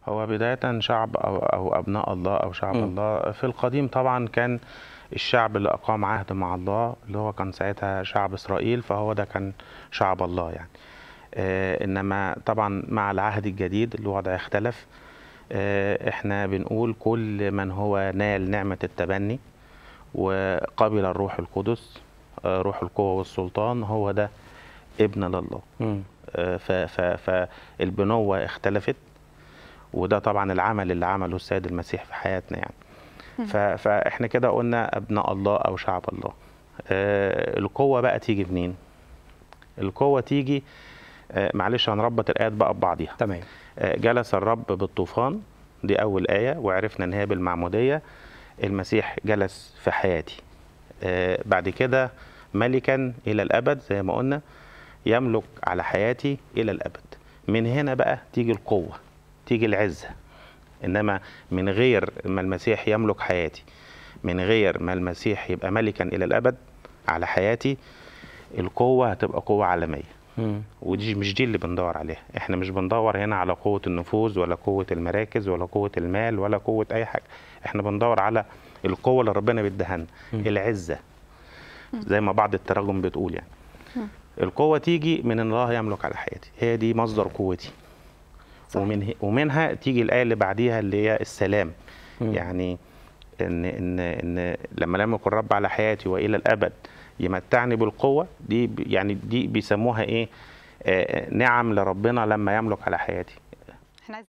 هو بداية شعب أو, أو أبناء الله أو شعب مم. الله في القديم طبعا كان الشعب اللي أقام عهد مع الله اللي هو كان ساعتها شعب إسرائيل فهو ده كان شعب الله يعني آه إنما طبعا مع العهد الجديد الوضع اختلف آه إحنا بنقول كل من هو نال نعمة التبني وقبل الروح القدس آه روح القوة والسلطان هو ده ابن لله مم. آه، ف- ف- فالبنوة اختلفت وده طبعا العمل اللي عمله السيد المسيح في حياتنا يعني ف- فاحنا كده قلنا ابناء الله او شعب الله آه، القوة بقى تيجي منين القوة تيجي آه، معلش هنربط الآيات بقى ببعضيها تمام آه، جلس الرب بالطوفان دي أول آية وعرفنا إن هي بالمعمودية المسيح جلس في حياتي آه، بعد كده ملكا إلى الأبد زي ما قلنا يملك على حياتي إلى الأبد من هنا بقى تيجي القوة تيجي العزة إنما من غير ما المسيح يملك حياتي من غير ما المسيح يبقى ملكا إلى الأبد على حياتي القوة هتبقى قوة عالمية مم. ودي مش دي اللي بندور عليها احنا مش بندور هنا على قوة النفوذ ولا قوة المراكز ولا قوة المال ولا قوة اي حاجة احنا بندور على القوة اللي ربنا بيديها لنا العزة زي ما بعض التراجم بتقول يعني القوة تيجي من ان الله يملك على حياتي هي دي مصدر قوتي ومن ومنها تيجي الآية اللي بعديها اللي هي السلام مم. يعني ان ان ان لما لم يكن الرب على حياتي والى الابد يمتعني بالقوه دي ب- يعني دي بيسموها ايه آه، نعم لربنا لما يملك على حياتي